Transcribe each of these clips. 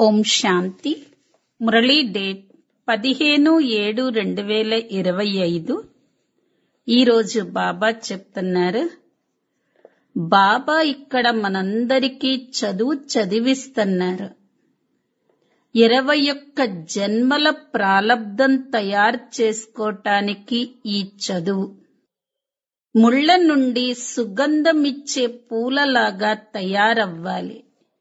ఓం శాంతి Murali date పదిహేను ఏడు రెండు వేల ఇరవై ఐదు ఈరోజు బాబా చెప్తున్నారు బాబా ఇక్కడ మనందరికీ చదువు చదివిస్తున్నారు ఇరవై ఒక్క జన్మల ప్రాలబ్ధం తయారు చేసుకోటానికి ఈ చదువు ముళ్ళ నుండి సుగంధమిచ్చే పూలలాగా తయారవ్వాలి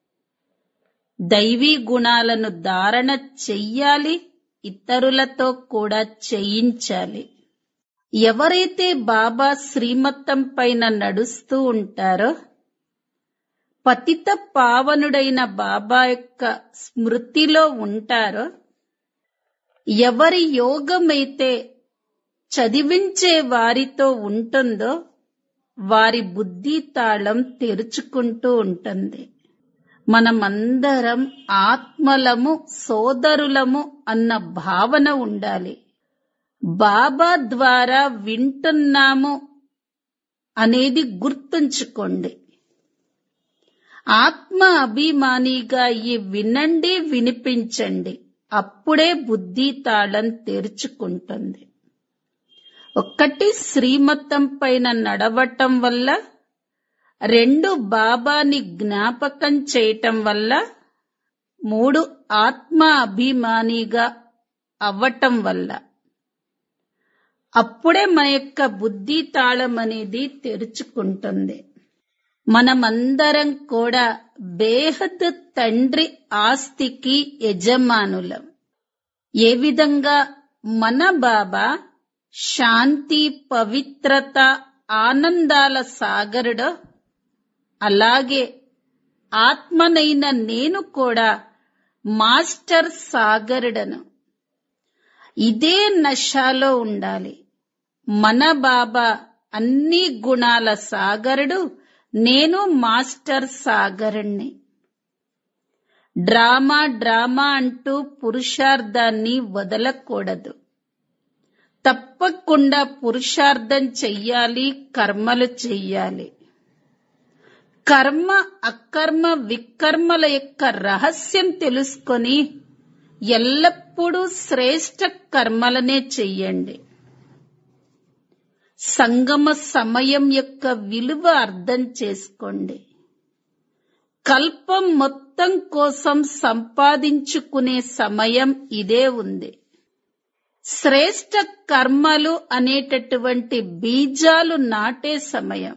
దైవీ గుణాలను ధారణ చెయ్యాలి ఇతరులతో కూడా చేయించాలి ఎవరైతే బాబా శ్రీమత్తం పైన నడుస్తూ ఉంటారో పతిత పావనుడైన బాబా యొక్క స్మృతిలో ఉంటారో ఎవరి యోగమైతే చదివించే వారితో ఉంటుందో వారి బుద్ధి తాళం తెరుచుకుంటూ ఉంటుంది మనమందరం ఆత్మలము సోదరులము అన్న భావన ఉండాలి బాబా ద్వారా వింటున్నాము అనేది గుర్తుంచుకోండి ఆత్మ అభిమానిగా ఈ వినండి వినిపించండి అప్పుడే బుద్ధి తాళం తెరుచుకుంటుంది ఒక్కటి శ్రీమతం పైన నడవటం వల్ల రెండు బాబాని జ్ఞాపకం చేయటం వల్ల మూడు ఆత్మ అభిమానిగా అవ్వటం వల్ల అప్పుడే మన యొక్క బుద్ధి తాళం అనేది తెరుచుకుంటుంది మనమందరం కూడా బేహద్ తండ్రి ఆస్తికి యజమానులం ఏ విధంగా మన బాబా శాంతి పవిత్రత ఆనందాల సాగరుడో అలాగే ఆత్మనైన నేను కూడా మాస్టర్ సాగరుడను ఇదే నశాలో ఉండాలి మన బాబా అన్ని గుణాల సాగరుడు నేను మాస్టర్ సాగరుణ్ణి డ్రామా డ్రామా అంటూ పురుషార్థాన్ని వదలకూడదు తప్పకుండా పురుషార్థం చెయ్యాలి కర్మలు చెయ్యాలి కర్మ అకర్మ వికర్మల యొక్క రహస్యం తెలుసుకొని ఎల్లప్పుడూ శ్రేష్ట కర్మలనే చెయ్యండి సంగమ సమయం యొక్క విలువ అర్థం చేసుకోండి కల్పం మొత్తం కోసం సంపాదించుకునే సమయం ఇదే ఉంది శ్రేష్ట కర్మలు అనేటటువంటి బీజాలు నాటే సమయం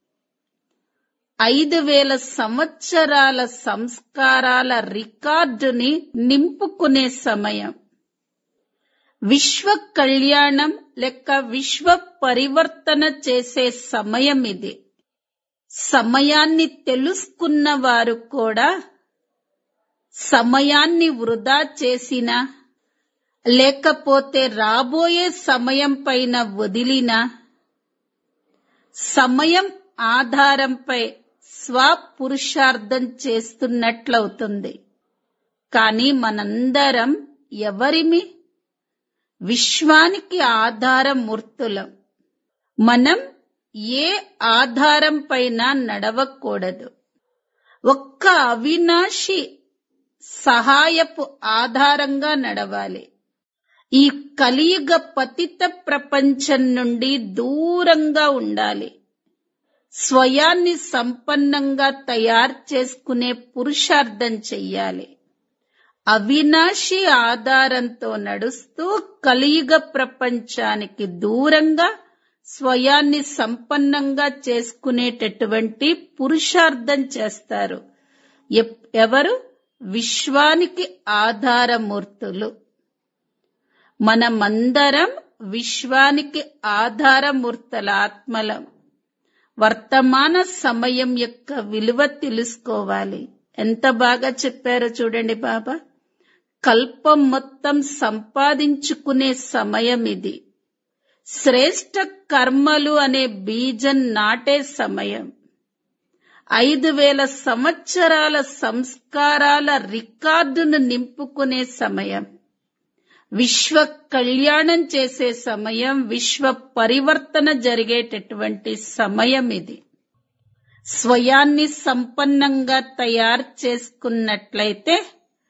ఐదు వేల సంవత్సరాల సంస్కారాల రికార్డుని నింపుకునే సమయం విశ్వ కళ్యాణం లెక్క విశ్వ పరివర్తన చేసే సమయం ఇది సమయాన్ని తెలుసుకున్న వారు కూడా సమయాన్ని వృధా చేసిన లేకపోతే రాబోయే సమయం పైన వదిలిన సమయం ఆధారంపై స్వపురుషార్థం చేస్తున్నట్లవుతుంది కానీ మనందరం ఎవరిమి విశ్వానికి ఆధారం మూర్తులం మనం ఏ ఆధారం పైన నడవకూడదు ఒక్క అవినాశి సహాయపు ఆధారంగా నడవాలి ఈ కలియుగ పతిత ప్రపంచం నుండి దూరంగా ఉండాలి స్వయాన్ని సంపన్నంగా తయారు చేసుకునే పురుషార్థం చెయ్యాలి అవినాశి ఆధారంతో నడుస్తూ కలియుగ ప్రపంచానికి దూరంగా స్వయాన్ని సంపన్నంగా చేసుకునేటటువంటి పురుషార్థం చేస్తారు ఎవరు విశ్వానికి ఆధారమూర్తులు మనమందరం విశ్వానికి ఆధారమూర్తుల ఆత్మలం వర్తమాన సమయం యొక్క విలువ తెలుసుకోవాలి ఎంత బాగా చెప్పారో చూడండి బాబా కల్పం మొత్తం సంపాదించుకునే సమయం ఇది శ్రేష్ట కర్మలు అనే బీజం నాటే సమయం ఐదు వేల సంవత్సరాల సంస్కారాల రికార్డును నింపుకునే సమయం విశ్వ కళ్యాణం చేసే సమయం విశ్వ పరివర్తన జరిగేటటువంటి సమయం ఇది స్వయాన్ని సంపన్నంగా తయారు చేసుకున్నట్లయితే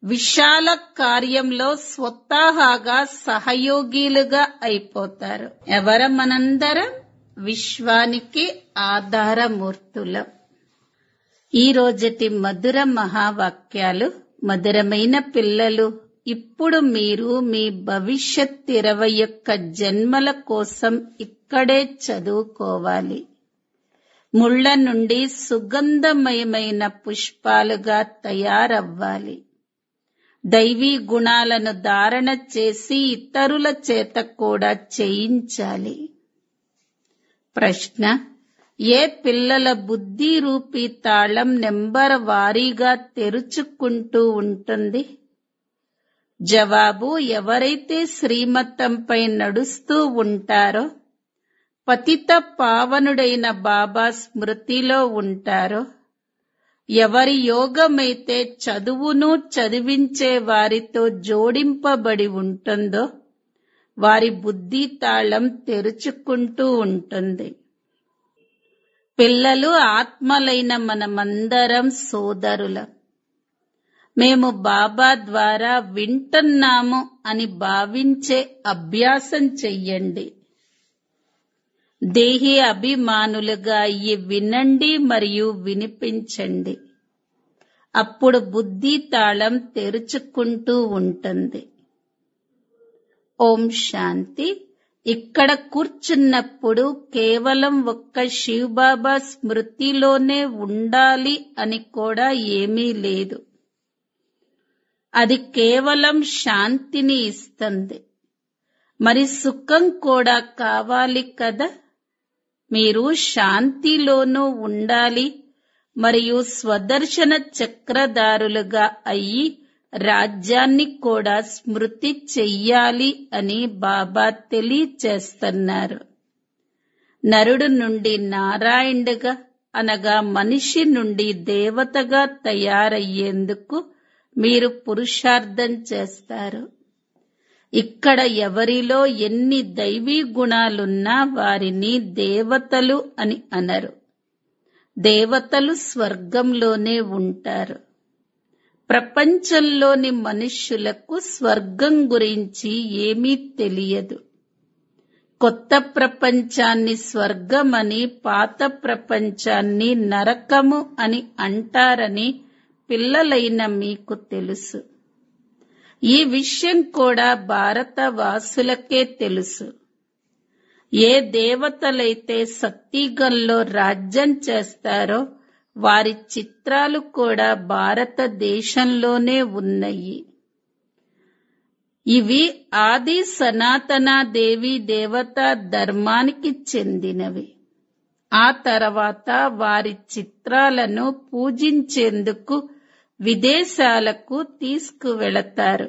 విశాల కార్యంలో స్వతహాగా సహయోగిలుగా అయిపోతారు ఎవర మనందరం విశ్వానికి ఆధారమూర్తులం ఈ రోజటి మధుర మహావాక్యాలు మధురమైన పిల్లలు ఇప్పుడు మీరు మీ భవిష్యత్ ఇరవై యొక్క జన్మల కోసం ఇక్కడే చదువుకోవాలి ముళ్ల నుండి సుగంధమయమైన పుష్పాలుగా తయారవ్వాలి దైవీ గుణాలను ధారణ చేసి ఇతరుల చేత కూడా చేయించాలి ప్రశ్న ఏ పిల్లల బుద్ధి రూపీ తాళం నెంబర్ వారీగా తెరుచుకుంటూ ఉంటుంది జవాబు ఎవరైతే శ్రీమతంపై నడుస్తూ ఉంటారో పతిత పావనుడైన బాబా స్మృతిలో ఉంటారో ఎవరి యోగమైతే చదువును చదివించే వారితో జోడింపబడి ఉంటుందో వారి బుద్ధి తాళం తెరుచుకుంటూ ఉంటుంది పిల్లలు ఆత్మలైన మనమందరం సోదరులం మేము బాబా ద్వారా వింటున్నాము అని భావించే అభ్యాసం చెయ్యండి దేహి అభిమానులుగా అయ్యి వినండి మరియు వినిపించండి అప్పుడు బుద్ధి తాళం తెరుచుకుంటూ ఉంటుంది ఓం శాంతి ఇక్కడ కూర్చున్నప్పుడు కేవలం ఒక్క శివబాబా స్మృతిలోనే ఉండాలి అని కూడా ఏమీ లేదు అది కేవలం శాంతిని ఇస్తుంది మరి సుఖం కూడా కావాలి కదా మీరు శాంతిలోనూ ఉండాలి మరియు స్వదర్శన చక్రధారులుగా అయ్యి రాజ్యాన్ని కూడా స్మృతి చెయ్యాలి అని బాబా తెలియచేస్తున్నారు నరుడు నుండి నారాయణుడుగా అనగా మనిషి నుండి దేవతగా తయారయ్యేందుకు మీరు పురుషార్థం చేస్తారు ఇక్కడ ఎవరిలో ఎన్ని దైవీ గుణాలున్నా వారిని దేవతలు అని అనరు దేవతలు స్వర్గంలోనే ఉంటారు ప్రపంచంలోని మనుష్యులకు స్వర్గం గురించి ఏమీ తెలియదు కొత్త ప్రపంచాన్ని స్వర్గమని పాత ప్రపంచాన్ని నరకము అని అంటారని పిల్లలైన మీకు తెలుసు ఈ విషయం కూడా భారత వాసులకే తెలుసు ఏ దేవతలైతే సత్యగంలో రాజ్యం చేస్తారో వారి చిత్రాలు కూడా భారతదేశంలోనే ఉన్నాయి ఇవి ఆది సనాతన దేవి దేవత ధర్మానికి చెందినవి ఆ తర్వాత వారి చిత్రాలను పూజించేందుకు విదేశాలకు తీసుకువెళతారు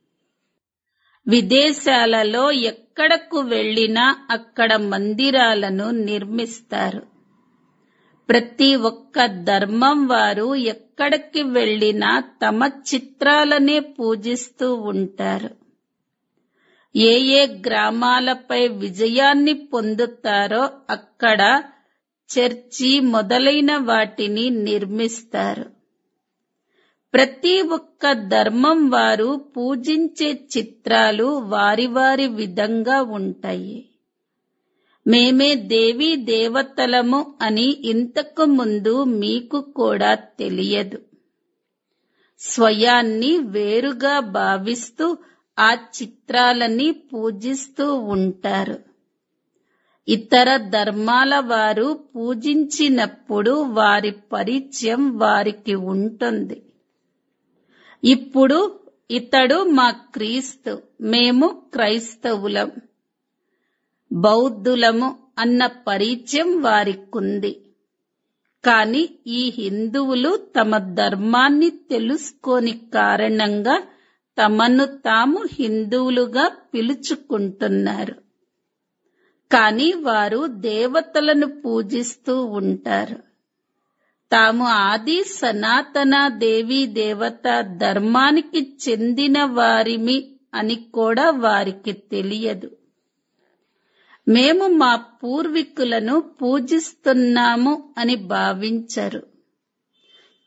విదేశాలలో ఎక్కడకు వెళ్లినా అక్కడ మందిరాలను నిర్మిస్తారు ప్రతి ఒక్క ధర్మం వారు ఎక్కడికి వెళ్లినా తమ చిత్రాలనే పూజిస్తూ ఉంటారు ఏ ఏ గ్రామాలపై విజయాన్ని పొందుతారో అక్కడ చర్చి మొదలైన వాటిని నిర్మిస్తారు ప్రతి ఒక్క ధర్మం వారు పూజించే చిత్రాలు వారి వారి విధంగా ఉంటాయి మేమే దేవీ దేవతలము అని ఇంతకు ముందు మీకు కూడా తెలియదు స్వయాన్ని వేరుగా భావిస్తూ ఆ చిత్రాలని పూజిస్తూ ఉంటారు ఇతర ధర్మాల వారు పూజించినప్పుడు వారి పరిచయం వారికి ఉంటుంది ఇప్పుడు ఇతడు మా క్రీస్తు మేము క్రైస్తవులం బౌద్ధులము అన్న పరిచయం వారికుంది కాని ఈ హిందువులు తమ ధర్మాన్ని తెలుసుకోని కారణంగా తమను తాము హిందువులుగా పిలుచుకుంటున్నారు కాని వారు దేవతలను పూజిస్తూ ఉంటారు తాము ఆది సనాతన దేవి దేవత ధర్మానికి చెందిన వారిమి అని కూడా వారికి తెలియదు మేము మా పూర్వీకులను పూజిస్తున్నాము అని భావించరు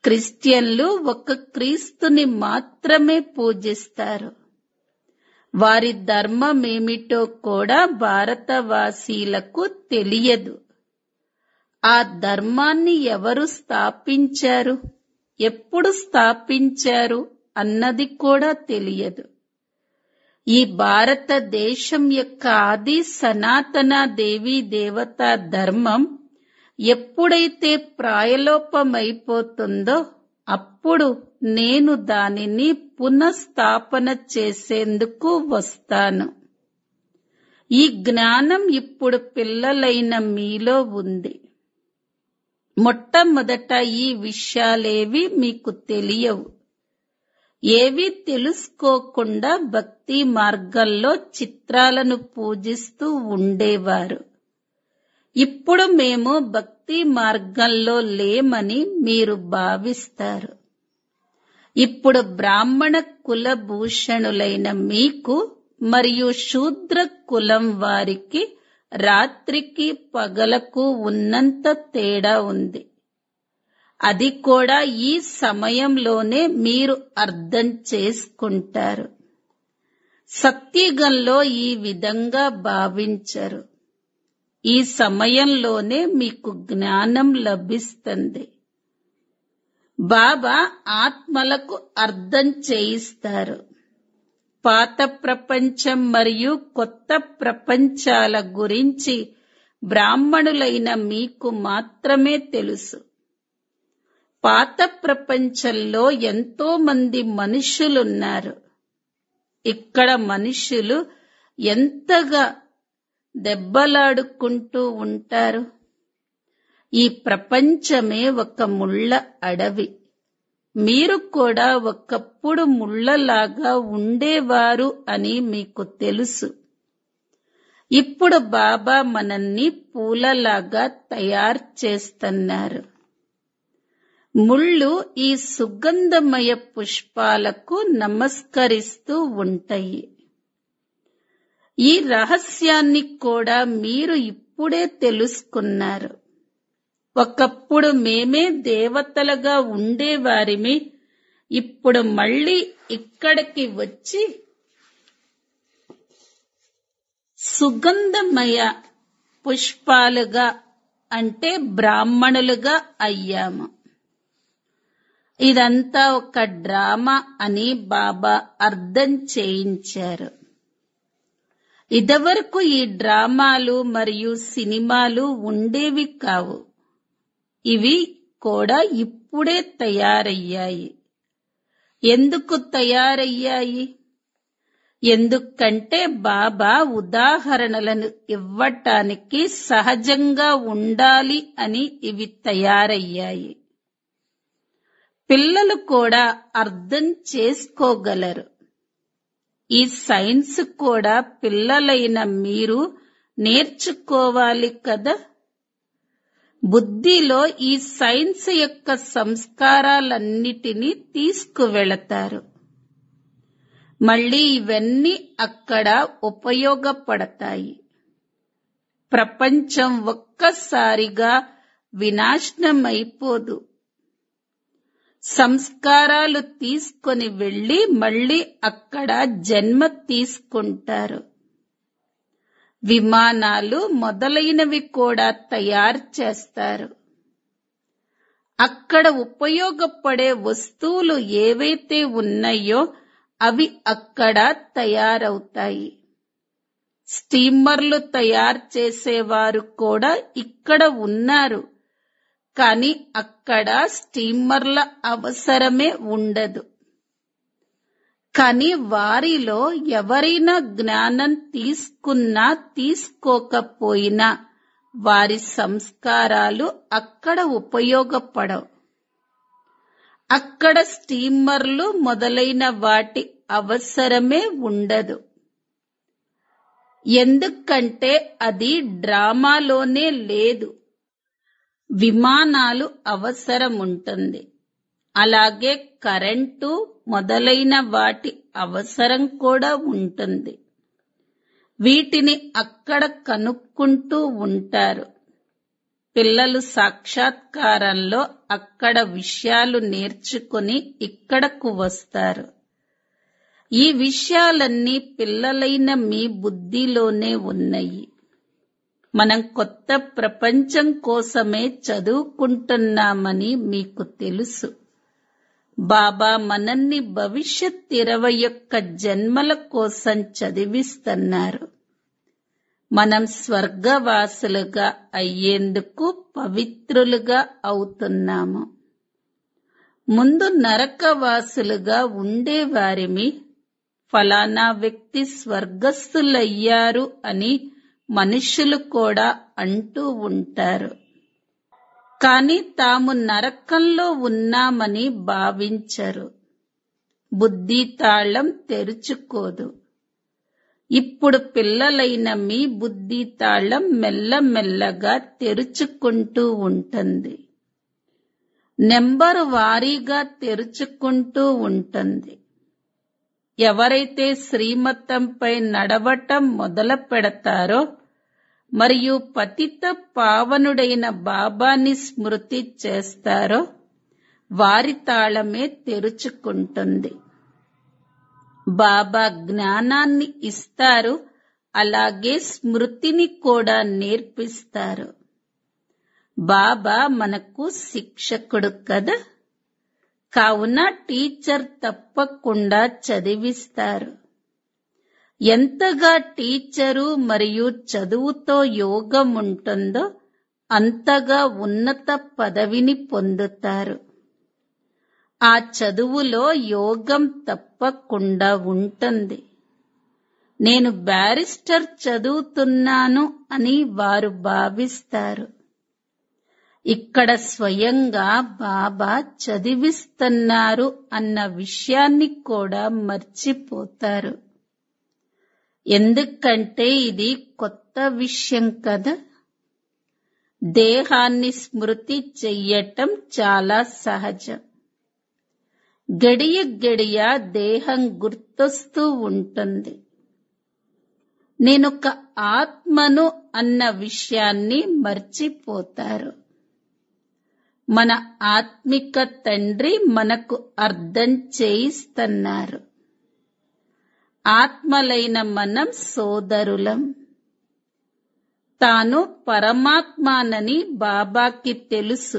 క్రిస్టియన్లు ఒక క్రీస్తుని మాత్రమే పూజిస్తారు వారి ధర్మమేమిటో కూడా భారతవాసీలకు తెలియదు ఆ ధర్మాన్ని ఎవరు స్థాపించారు ఎప్పుడు స్థాపించారు అన్నది కూడా తెలియదు ఈ భారతదేశం యొక్క ఆది సనాతన దేవీ దేవతా ధర్మం ఎప్పుడైతే ప్రాయలోపమైపోతుందో అప్పుడు నేను దానిని పునఃస్థాపన చేసేందుకు వస్తాను ఈ జ్ఞానం ఇప్పుడు పిల్లలైన మీలో ఉంది మొట్టమొదట ఈ విషయాలేవి మీకు తెలియవు ఏవి తెలుసుకోకుండా భక్తి మార్గంలో చిత్రాలను పూజిస్తూ ఉండేవారు ఇప్పుడు మేము భక్తి మార్గంలో లేమని మీరు భావిస్తారు ఇప్పుడు బ్రాహ్మణ కులభూషణులైన మీకు మరియు శూద్ర కులం వారికి రాత్రికి పగలకు ఉన్నంత తేడా ఉంది అది కూడా ఈ సమయంలోనే మీరు అర్థం చేసుకుంటారు సత్యుగంలో ఈ విధంగా భావించరు ఈ సమయంలోనే మీకు జ్ఞానం లభిస్తుంది బాబా ఆత్మలకు అర్థం చేయిస్తారు పాత ప్రపంచం మరియు కొత్త ప్రపంచాల గురించి బ్రాహ్మణులైన మీకు మాత్రమే తెలుసు పాత ప్రపంచంలో ఎంతో మంది మనుషులున్నారు ఇక్కడ మనుషులు ఎంతగా దెబ్బలాడుకుంటూ ఉంటారు ఈ ప్రపంచమే ఒక ముళ్ళ అడవి మీరు కూడా ఒకప్పుడు ముళ్ళలాగా ఉండేవారు అని మీకు తెలుసు ఇప్పుడు బాబా మనల్ని పూలలాగా తయారు చేస్తున్నారు ముళ్ళు ఈ సుగంధమయ పుష్పాలకు నమస్కరిస్తూ ఉంటాయి ఈ రహస్యాన్ని కూడా మీరు ఇప్పుడే తెలుసుకున్నారు ఒకప్పుడు మేమే దేవతలుగా ఉండేవారిమి ఇప్పుడు మళ్ళీ ఇక్కడికి వచ్చి సుగంధమయ పుష్పాలుగా అంటే బ్రాహ్మణులుగా అయ్యాము ఇదంతా ఒక డ్రామా అని బాబా అర్థం చేయించారు ఇదివరకు ఈ డ్రామాలు మరియు సినిమాలు ఉండేవి కావు ఇవి కూడా ఇప్పుడే తయారయ్యాయి ఎందుకు తయారయ్యాయి ఎందుకంటే బాబా ఉదాహరణలను ఇవ్వటానికి సహజంగా ఉండాలి అని ఇవి తయారయ్యాయి పిల్లలు కూడా అర్థం చేసుకోగలరు ఈ సైన్స్ కూడా పిల్లలైన మీరు నేర్చుకోవాలి కదా బుద్ధిలో ఈ సైన్స్ యొక్క సంస్కారాలన్నిటినీ తీసుకువెళతారు మళ్ళీ ఇవన్నీ అక్కడ ఉపయోగపడతాయి ప్రపంచం ఒక్కసారిగా వినాశనమైపోదు సంస్కారాలు తీసుకొని వెళ్ళి మళ్ళీ అక్కడ జన్మ తీసుకుంటారు విమానాలు మొదలైనవి కూడా తయారు చేస్తారు అక్కడ ఉపయోగపడే వస్తువులు ఏవైతే ఉన్నాయో అవి అక్కడ తయారవుతాయి స్టీమర్లు తయారు చేసేవారు కూడా ఇక్కడ ఉన్నారు కానీ అక్కడ స్టీమర్ల అవసరమే ఉండదు కానీ వారిలో ఎవరైనా జ్ఞానం తీసుకున్నా తీసుకోకపోయినా వారి సంస్కారాలు అక్కడ ఉపయోగపడవు అక్కడ స్టీమర్లు మొదలైన వాటి అవసరమే ఉండదు ఎందుకంటే అది డ్రామాలోనే లేదు విమానాలు అవసరం ఉంటుంది అలాగే కరెంటు మొదలైన వాటి అవసరం కూడా ఉంటుంది వీటిని అక్కడ కనుక్కుంటూ ఉంటారు పిల్లలు సాక్షాత్కారంలో అక్కడ విషయాలు నేర్చుకుని ఇక్కడకు వస్తారు ఈ విషయాలన్నీ పిల్లలైన మీ బుద్ధిలోనే ఉన్నాయి మనం కొత్త ప్రపంచం కోసమే చదువుకుంటున్నామని మీకు తెలుసు బాబా మనల్ని భవిష్యత్ ఇరవై ఒక్క జన్మల కోసం చదివిస్తున్నారు మనం స్వర్గవాసులుగా అయ్యేందుకు పవిత్రులుగా అవుతున్నాము ముందు నరకవాసులుగా ఉండేవారిమి ఫలానా వ్యక్తి స్వర్గస్థులయ్యారు అని మనుషులు కూడా అంటూ ఉంటారు కాని తాము నరకంలో ఉన్నామని భావించరు బుద్ధి తాళం తెరుచుకోదు ఇప్పుడు పిల్లలైన మీ బుద్ధి తాళం మెల్లమెల్లగా తెరుచుకుంటూ ఉంటుంది నెంబరు వారీగా తెరుచుకుంటూ ఉంటుంది ఎవరైతే శ్రీమతంపై నడవటం మొదలు పెడతారో మరియు పతిత పావనుడైన బాబాని స్మృతి చేస్తారో వారి తాళమే తెరుచుకుంటుంది బాబా జ్ఞానాన్ని ఇస్తారు అలాగే స్మృతిని కూడా నేర్పిస్తారు బాబా మనకు శిక్షకుడు కదా కావున టీచర్ తప్పకుండా చదివిస్తారు ఎంతగా టీచరు మరియు చదువుతో యోగం ఉంటుందో అంతగా ఉన్నత పదవిని పొందుతారు ఆ చదువులో యోగం తప్పకుండా ఉంటుంది నేను బ్యారిస్టర్ చదువుతున్నాను అని వారు భావిస్తారు ఇక్కడ స్వయంగా బాబా చదివిస్తున్నారు అన్న విషయాన్ని కూడా మర్చిపోతారు ఎందుకంటే ఇది కొత్త విషయం కదా దేహాన్ని స్మృతి చెయ్యటం చాలా సహజం గడియ గడియ దేహం గుర్తొస్తూ ఉంటుంది నేనొక ఆత్మను అన్న విషయాన్ని మర్చిపోతారు మన ఆత్మిక తండ్రి మనకు అర్థం చేయిస్తున్నారు ఆత్మలైన మనం సోదరులం తాను పరమాత్మానని బాబాకి తెలుసు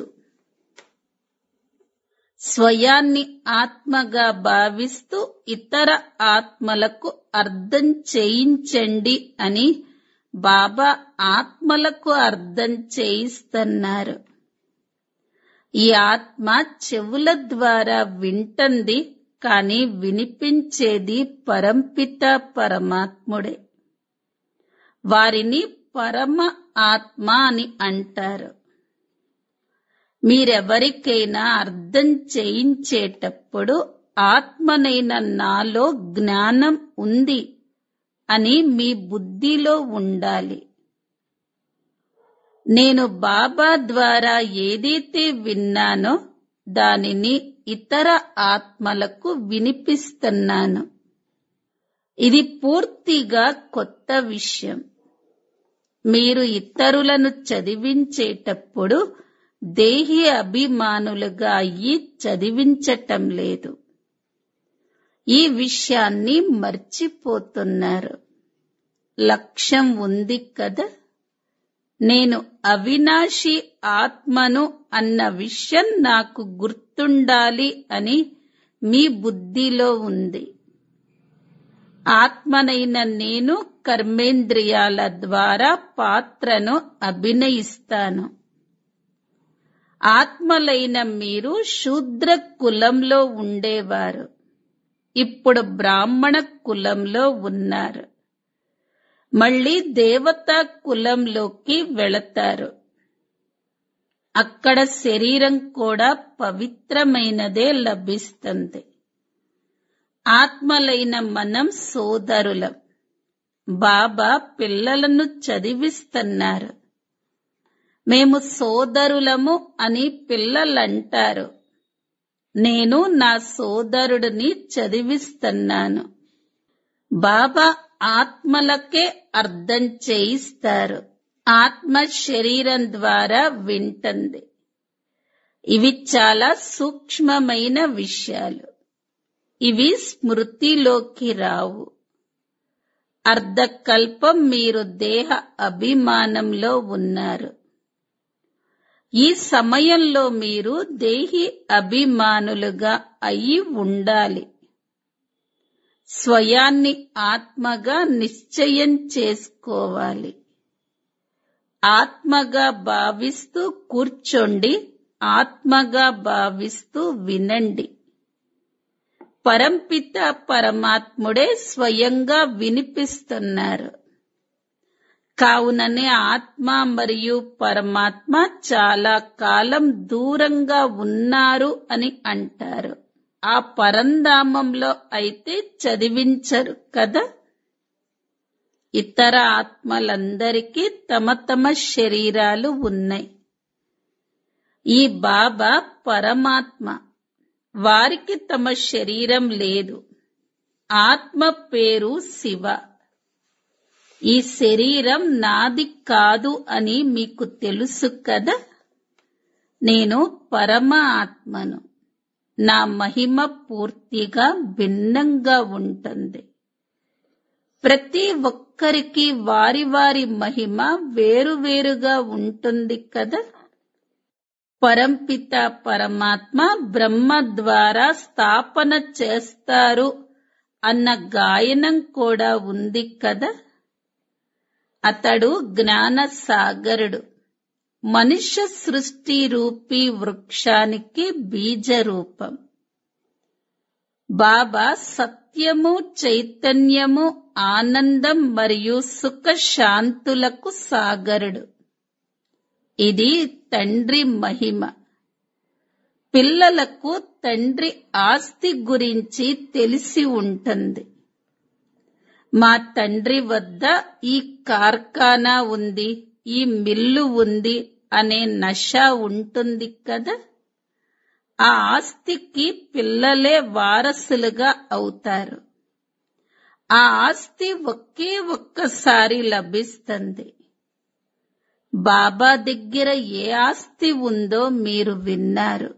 స్వయాన్ని ఆత్మగా భావిస్తూ ఇతర ఆత్మలకు అర్థం చేయించండి అని బాబా ఆత్మలకు అర్థం చేయిస్తున్నారు ఈ ఆత్మ చెవుల ద్వారా వింటుంది కాని వినిపించేది పరంపిత పరమాత్ముడే వారిని పరమ ఆత్మ అని అంటారు మీరెవరికైనా అర్థం చేయించేటప్పుడు ఆత్మనైన నాలో జ్ఞానం ఉంది అని మీ బుద్ధిలో ఉండాలి నేను బాబా ద్వారా ఏదైతే విన్నానో దానిని ఇతర ఆత్మలకు వినిపిస్తున్నాను ఇది పూర్తిగా కొత్త విషయం మీరు ఇతరులను చదివించేటప్పుడు దేహి అభిమానులుగా అయ్యి చదివించటం లేదు ఈ విషయాన్ని మర్చిపోతున్నారు లక్ష్యం ఉంది కదా నేను అవినాశి ఆత్మను అన్న విషయం నాకు గుర్తుండాలి అని మీ బుద్ధిలో ఉంది ఆత్మనైన నేను కర్మేంద్రియాల ద్వారా పాత్రను అభినయిస్తాను ఆత్మలైన మీరు శూద్ర కులంలో ఉండేవారు ఇప్పుడు బ్రాహ్మణ కులంలో ఉన్నారు మళ్ళీ దేవతా కులంలోకి వెళతారు అక్కడ శరీరం కూడా పవిత్రమైనదే లభిస్తుంది ఆత్మలైన మనం సోదరులం బాబా పిల్లలను చదివిస్తున్నారు మేము సోదరులము అని పిల్లలంటారు నేను నా సోదరుడిని చదివిస్తున్నాను బాబా ఆత్మలకే అర్థం చేయిస్తారు ఆత్మ శరీరం ద్వారా వింటుంది ఇవి చాలా సూక్ష్మమైన విషయాలు ఇవి స్మృతిలోకి రావు అర్ధకల్పం మీరు దేహ అభిమానంలో ఉన్నారు ఈ సమయంలో మీరు దేహి అభిమానులుగా అయి ఉండాలి స్వయాన్ని ఆత్మగా నిశ్చయం చేసుకోవాలి ఆత్మగా భావిస్తూ కూర్చోండి ఆత్మగా భావిస్తూ వినండి పరంపిత పరమాత్ముడే స్వయంగా వినిపిస్తున్నారు కావుననే ఆత్మ మరియు పరమాత్మ చాలా కాలం దూరంగా ఉన్నారు అని అంటారు ఆ పరంధామంలో అయితే చదివించరు కదా ఇతర ఆత్మలందరికీ తమ తమ శరీరాలు ఉన్నాయి ఈ బాబా పరమాత్మ వారికి తమ శరీరం లేదు ఆత్మ పేరు శివ ఈ శరీరం నాది కాదు అని మీకు తెలుసు కదా నేను పరమ ఆత్మను నా మహిమ పూర్తిగా భిన్నంగా ఉంటుంది ప్రతి ఒక్కరికి వారి వారి మహిమ వేరువేరుగా ఉంటుంది కదా పరంపిత పరమాత్మ బ్రహ్మ ద్వారా స్థాపన చేస్తారు అన్న గాయనం కూడా ఉంది కదా అతడు జ్ఞాన సాగరుడు మనుష్య సృష్టి రూపీ వృక్షానికి బీజ రూపం బాబా సత్యము చైతన్యము ఆనందం మరియు సుఖ శాంతులకు సాగరుడు ఇది తండ్రి మహిమ పిల్లలకు తండ్రి ఆస్తి గురించి తెలిసి ఉంటుంది మా తండ్రి వద్ద ఈ కార్ఖానా ఉంది ఈ మిల్లు ఉంది అనే నష ఉంటుంది కదా ఆ ఆస్తికి పిల్లలే వారసులుగా అవుతారు ఆ ఆస్తి ఒకే ఒక్కసారి లభిస్తుంది బాబా దగ్గర ఏ ఆస్తి ఉందో మీరు విన్నారు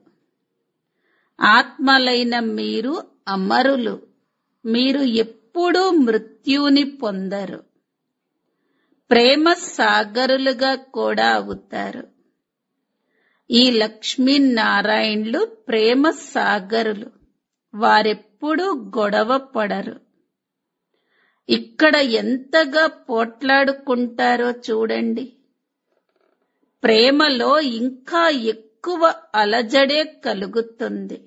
ఆత్మలైన మీరు అమరులు మీరు ఎప్పుడూ మృత్యుని పొందరు ప్రేమ సాగరులుగా కూడా అవుతారు ఈ లక్ష్మీనారాయణులు ప్రేమ సాగరులు వారెప్పుడూ గొడవ పడరు ఇక్కడ ఎంతగా పోట్లాడుకుంటారో చూడండి ప్రేమలో ఇంకా ఎక్కువ అలజడే కలుగుతుంది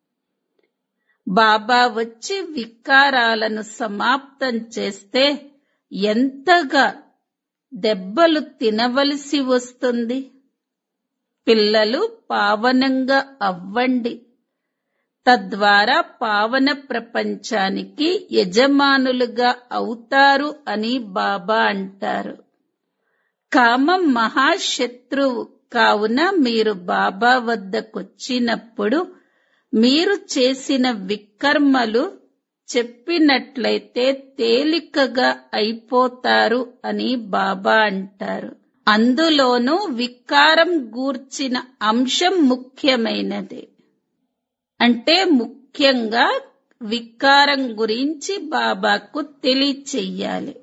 బాబా వచ్చి వికారాలను సమాప్తం చేస్తే ఎంతగా దెబ్బలు తినవలసి వస్తుంది పిల్లలు పావనంగా అవ్వండి తద్వారా పావన ప్రపంచానికి యజమానులుగా అవుతారు అని బాబా అంటారు కామం మహాశత్రువు కావున మీరు బాబా వద్దకొచ్చినప్పుడు మీరు చేసిన వికర్మలు చెప్పినట్లయితే తేలికగా అయిపోతారు అని బాబా అంటారు అందులోనూ వికారం గూర్చిన అంశం ముఖ్యమైనది అంటే ముఖ్యంగా వికారం గురించి బాబాకు తెలియచెయ్యాలి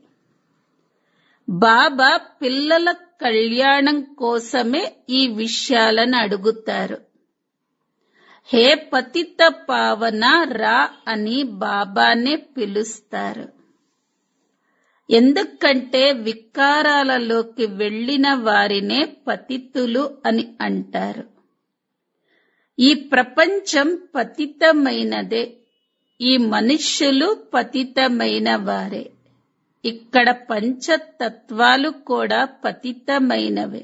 బాబా పిల్లల కళ్యాణం కోసమే ఈ విషయాలను అడుగుతారు హే పతిత పావన రా అని బాబానే పిలుస్తారు ఎందుకంటే వికారాలలోకి వెళ్లిన వారినే పతితులు అని అంటారు ఈ ప్రపంచం పతితమైనదే ఈ మనుష్యులు పతితమైన వారే ఇక్కడ పంచతత్వాలు కూడా పతితమైనవే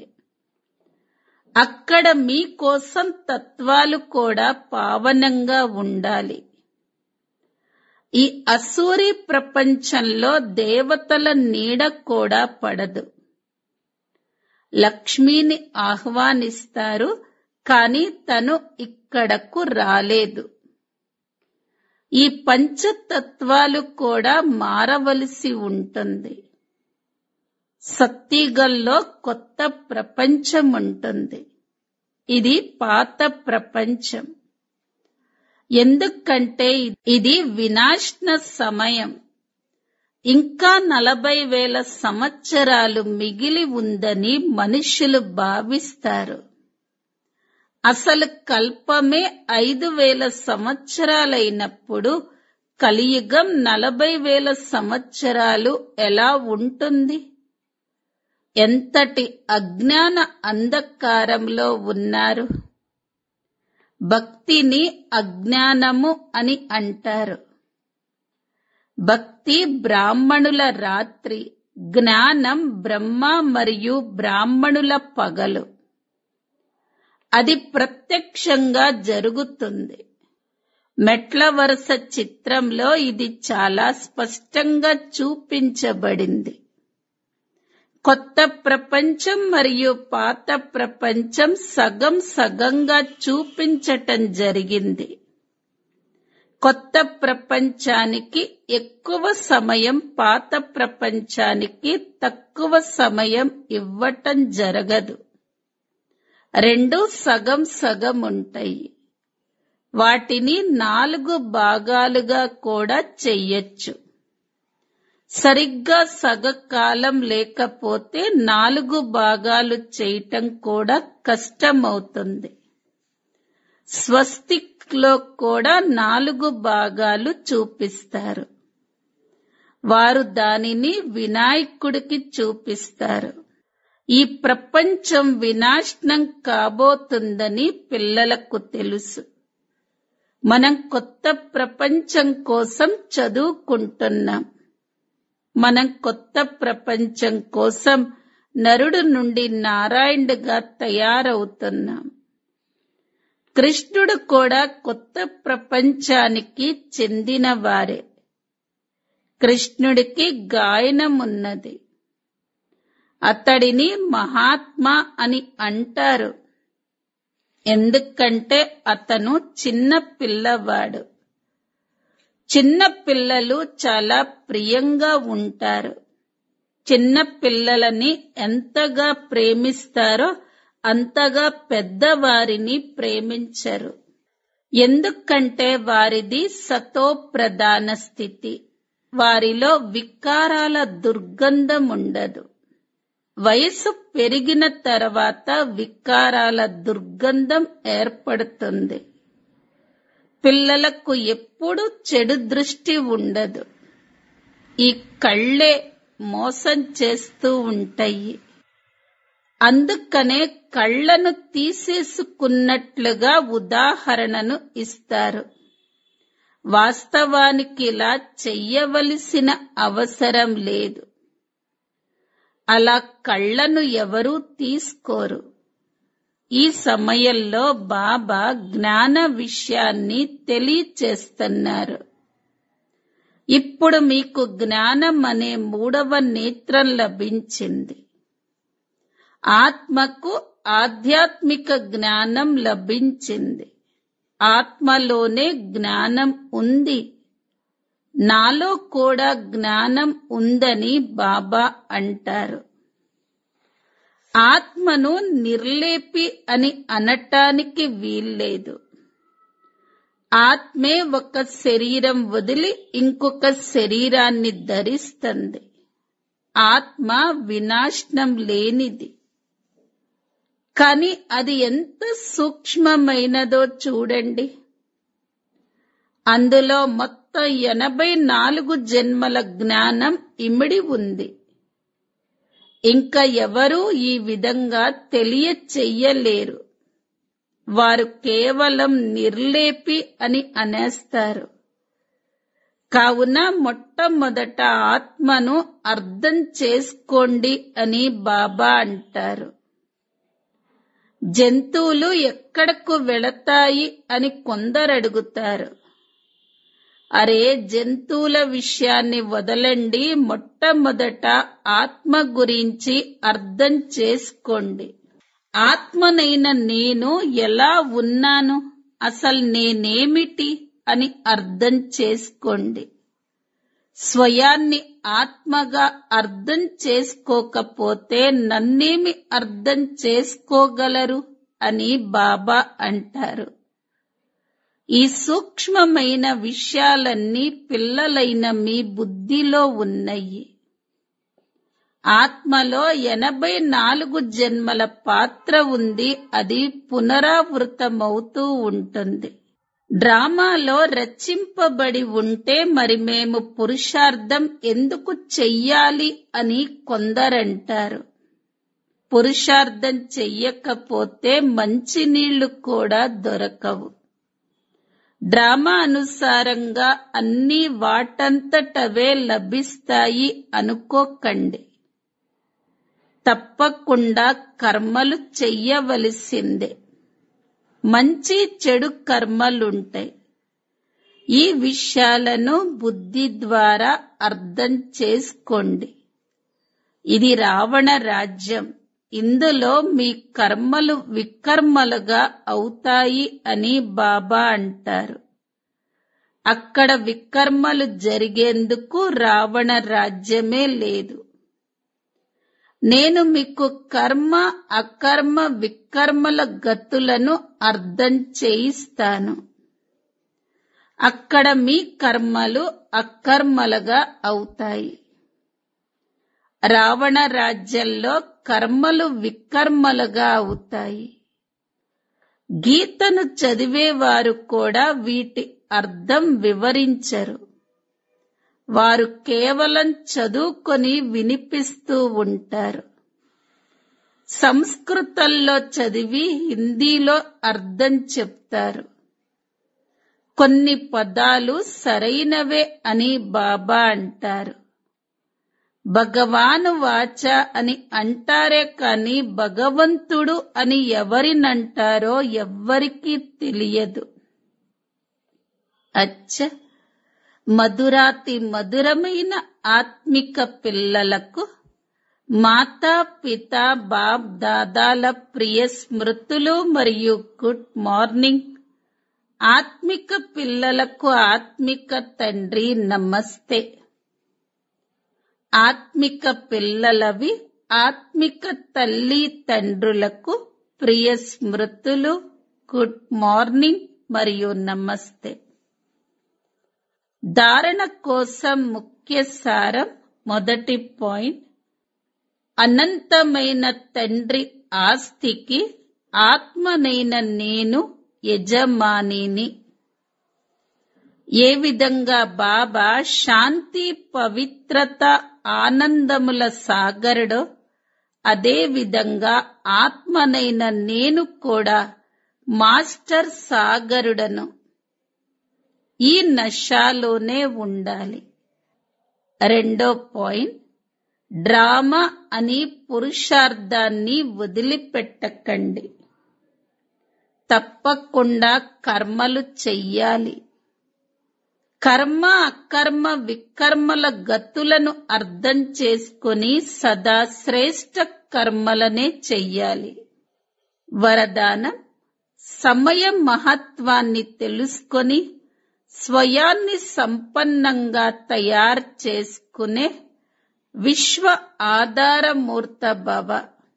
అక్కడ మీకోసం తత్వాలు కూడా పావనంగా ఉండాలి ఈ అసూరి ప్రపంచంలో దేవతల నీడ కూడా పడదు లక్ష్మిని ఆహ్వానిస్తారు కాని తను ఇక్కడకు రాలేదు ఈ పంచతత్వాలు కూడా మారవలసి ఉంటుంది సత్తిగల్లో కొత్త ప్రపంచం ఉంటుంది ఇది పాత ప్రపంచం ఎందుకంటే ఇది వినాశన సమయం ఇంకా నలభై వేల సంవత్సరాలు మిగిలి ఉందని మనుషులు భావిస్తారు అసలు కల్పమే ఐదు వేల సంవత్సరాలైనప్పుడు కలియుగం నలభై వేల సంవత్సరాలు ఎలా ఉంటుంది ఎంతటి అజ్ఞాన అంధకారంలో ఉన్నారు భక్తిని అజ్ఞానము అని అంటారు భక్తి బ్రాహ్మణుల రాత్రి జ్ఞానం బ్రహ్మ మరియు బ్రాహ్మణుల పగలు అది ప్రత్యక్షంగా జరుగుతుంది మెట్ల వరుస చిత్రంలో ఇది చాలా స్పష్టంగా చూపించబడింది కొత్త ప్రపంచం మరియు పాత ప్రపంచం సగం సగంగా చూపించటం జరిగింది కొత్త ప్రపంచానికి ఎక్కువ సమయం పాత ప్రపంచానికి తక్కువ సమయం ఇవ్వటం జరగదు రెండు సగం సగం ఉంటాయి వాటిని నాలుగు భాగాలుగా కూడా చెయ్యొచ్చు సరిగ్గా సగకాలం లేకపోతే నాలుగు భాగాలు చేయటం కూడా కష్టమవుతుంది స్వస్తిక్ లో కూడా నాలుగు భాగాలు చూపిస్తారు వారు దానిని వినాయకుడికి చూపిస్తారు ఈ ప్రపంచం వినాశనం కాబోతుందని పిల్లలకు తెలుసు మనం కొత్త ప్రపంచం కోసం చదువుకుంటున్నాం మనం కొత్త ప్రపంచం కోసం నరుడు నుండి నారాయణుడుగా తయారవుతున్నాం కృష్ణుడు కూడా కొత్త ప్రపంచానికి చెందిన వారే కృష్ణుడికి గాయనం ఉన్నది అతడిని మహాత్మా అని అంటారు ఎందుకంటే అతను చిన్న పిల్లవాడు చిన్న పిల్లలు చాలా ప్రియంగా ఉంటారు చిన్న పిల్లలని ఎంతగా ప్రేమిస్తారో అంతగా పెద్దవారిని ప్రేమించరు ఎందుకంటే వారిది సతో ప్రధాన స్థితి వారిలో వికారాల దుర్గంధం ఉండదు వయసు పెరిగిన తర్వాత వికారాల దుర్గంధం ఏర్పడుతుంది పిల్లలకు ఎప్పుడు చెడు దృష్టి ఉండదు ఈ కళ్ళే మోసం చేస్తూ ఉంటాయి అందుకనే కళ్ళను తీసేసుకున్నట్లుగా ఉదాహరణను ఇస్తారు వాస్తవానికి ఇలా చెయ్యవలసిన అవసరం లేదు అలా కళ్ళను ఎవరూ తీసుకోరు ఈ సమయంలో బాబా జ్ఞాన విషయాన్ని తెలియచేస్తున్నారు ఇప్పుడు మీకు జ్ఞానం అనే మూడవ నేత్రం లభించింది ఆత్మకు ఆధ్యాత్మిక జ్ఞానం లభించింది ఆత్మలోనే జ్ఞానం ఉంది నాలో కూడా జ్ఞానం ఉందని బాబా అంటారు ఆత్మను నిర్లేపి అని అనటానికి వీల్లేదు ఆత్మే ఒక శరీరం వదిలి ఇంకొక శరీరాన్ని ధరిస్తుంది ఆత్మ వినాశనం లేనిది కానీ అది ఎంత సూక్ష్మమైనదో చూడండి అందులో మొత్తం ఎనభై నాలుగు జన్మల జ్ఞానం ఇమిడి ఉంది ఇంకా ఎవరూ ఈ విధంగా తెలియచెయ్యలేరు వారు కేవలం నిర్లేపి అని అనేస్తారు కావున మొట్టమొదట ఆత్మను అర్థం చేసుకోండి అని బాబా అంటారు జంతువులు ఎక్కడకు వెళతాయి అని కొందరు అడుగుతారు అరే జంతువుల విషయాన్ని వదలండి మొట్టమొదట ఆత్మ గురించి అర్థం చేసుకోండి ఆత్మనైన నేను ఎలా ఉన్నాను అసలు నేనేమిటి అని అర్థం చేసుకోండి స్వయాన్ని ఆత్మగా అర్థం చేసుకోకపోతే నన్నేమి అర్థం చేసుకోగలరు అని బాబా అంటారు ఈ సూక్ష్మమైన విషయాలన్నీ పిల్లలైన మీ బుద్ధిలో ఉన్నాయి ఆత్మలో ఎనభై నాలుగు జన్మల పాత్ర ఉంది అది పునరావృతమవుతూ ఉంటుంది డ్రామాలో రచింపబడి ఉంటే మరి మేము పురుషార్థం ఎందుకు చెయ్యాలి అని కొందరంటారు పురుషార్థం చెయ్యకపోతే మంచినీళ్లు కూడా దొరకవు డ్రామా అనుసారంగా అన్ని వాటంతటవే లభిస్తాయి అనుకోకండి తప్పకుండా కర్మలు చెయ్యవలసిందే మంచి చెడు కర్మలుంటాయి ఈ విషయాలను బుద్ధి ద్వారా అర్థం చేసుకోండి ఇది రావణ రాజ్యం ఇందులో మీ కర్మలు వికర్మలుగా అవుతాయి అని బాబా అంటారు అక్కడ వికర్మలు జరిగేందుకు రావణ రాజ్యమే లేదు నేను మీకు కర్మ అకర్మ వికర్మల గతులను అర్థం చేయిస్తాను అక్కడ మీ కర్మలు అకర్మలుగా అవుతాయి రావణ రాజ్యంలో కర్మలు వికర్మలుగా అవుతాయి గీతను చదివేవారు కూడా వీటి అర్థం వివరించరు వారు కేవలం చదువుకొని వినిపిస్తూ ఉంటారు సంస్కృతంలో చదివి హిందీలో అర్థం చెప్తారు కొన్ని పదాలు సరైనవే అని బాబా అంటారు భగవాను వాచ అని అంటారే కాని భగవంతుడు అని ఎవరినంటారో ఎవ్వరికీ తెలియదు అచ్చ మధురాతి మధురమైన ఆత్మిక పిల్లలకు మాతా పిత బాప్ దాదాల ప్రియ స్మృతులు మరియు గుడ్ మార్నింగ్ ఆత్మిక పిల్లలకు ఆత్మిక తండ్రి నమస్తే ఆత్మిక పిల్లలవి ఆత్మిక తల్లి తండ్రులకు ప్రియ స్మృతులు గుడ్ మార్నింగ్ మరియు నమస్తే ధారణ కోసం ముఖ్య సారం మొదటి పాయింట్ అనంతమైన తండ్రి ఆస్తికి ఆత్మనైన నేను యజమానిని ఏ విధంగా బాబా శాంతి పవిత్రత ఆనందముల సాగరుడో అదే విధంగా ఆత్మనైన నేను కూడా మాస్టర్ సాగరుడను ఈ నశాలోనే ఉండాలి రెండో పాయింట్ డ్రామా అని పురుషార్థాన్ని వదిలిపెట్టకండి తప్పకుండా కర్మలు చెయ్యాలి కర్మ అకర్మ వికర్మల గతులను అర్థం చేసుకుని సదా శ్రేష్ట కర్మలనే చెయ్యాలి వరదానం సమయ మహత్వాన్ని తెలుసుకొని స్వయాన్ని సంపన్నంగా తయారు చేసుకునే విశ్వ ఆధారమూర్త భవ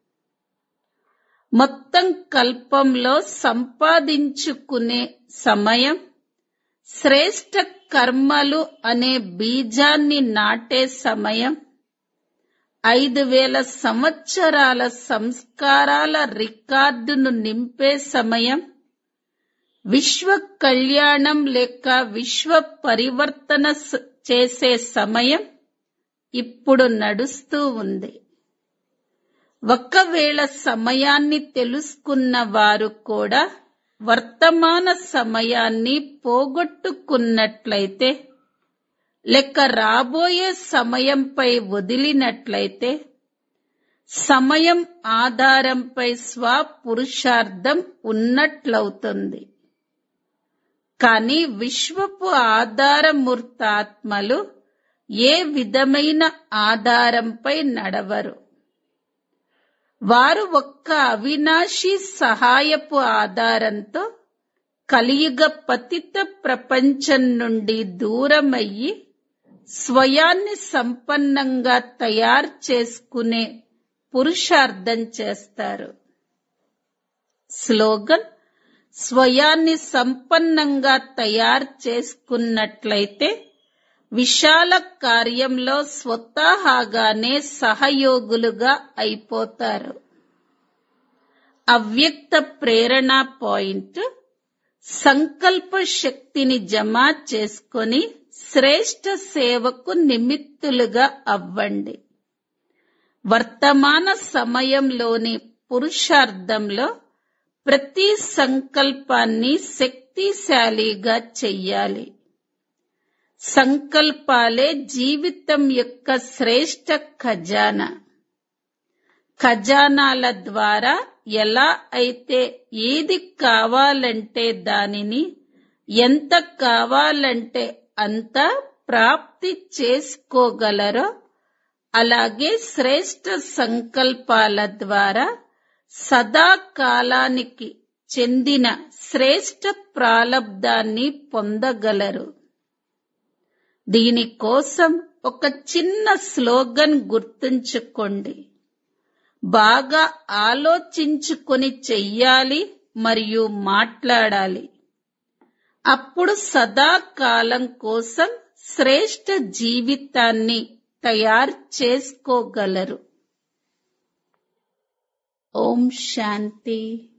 మొత్తం కల్పంలో సంపాదించుకునే సమయం శ్రేష్ట కర్మలు అనే బీజాన్ని నాటే సమయం ఐదు వేల సంవత్సరాల సంస్కారాల రికార్డును నింపే సమయం విశ్వ కళ్యాణం లేక విశ్వ పరివర్తన స- చేసే సమయం ఇప్పుడు నడుస్తూ ఉంది ఒకవేళ సమయాన్ని తెలుసుకున్న వారు కూడా వర్తమాన సమయాన్ని పోగొట్టుకున్నట్లయితే లెక్క రాబోయే సమయంపై వదిలినట్లయితే సమయం ఆధారంపై స్వపురుషార్థం ఉన్నట్లవుతుంది కానీ విశ్వపు ఆధారమూర్త ఆత్మలు ఏ విధమైన ఆధారంపై నడవరు వారు ఒక్క అవినాశి సహాయపు ఆధారంతో కలియుగ పతిత ప్రపంచం నుండి దూరమయ్యి స్వయాన్ని సంపన్నంగా తయారు చేసుకునే పురుషార్థం చేస్తారు స్లోగన్ స్వయాన్ని సంపన్నంగా తయారు చేసుకున్నట్లయితే విశాల కార్యంలో స్వతహాగానే సహయోగులుగా అయిపోతారు అవ్యక్త ప్రేరణ పాయింట్ సంకల్ప శక్తిని జమ చేసుకొని శ్రేష్ట సేవకు నిమిత్తులుగా అవ్వండి వర్తమాన సమయంలోని పురుషార్థంలో ప్రతి సంకల్పాన్ని శక్తిశాలిగా చెయ్యాలి సంకల్పాలే జీవితం యొక్క శ్రేష్ట ఖజానా ఖజానాల ద్వారా ఎలా అయితే ఏది కావాలంటే దానిని ఎంత కావాలంటే అంత ప్రాప్తి చేసుకోగలరో అలాగే శ్రేష్ట సంకల్పాల ద్వారా సదాకాలానికి చెందిన శ్రేష్ట ప్రాలబ్ధాన్ని పొందగలరు దీనికోసం ఒక చిన్న స్లోగన్ గుర్తుంచుకోండి బాగా ఆలోచించుకొని చెయ్యాలి మరియు మాట్లాడాలి అప్పుడు సదాకాలం కోసం శ్రేష్ట జీవితాన్ని తయారు చేసుకోగలరు ఓం శాంతి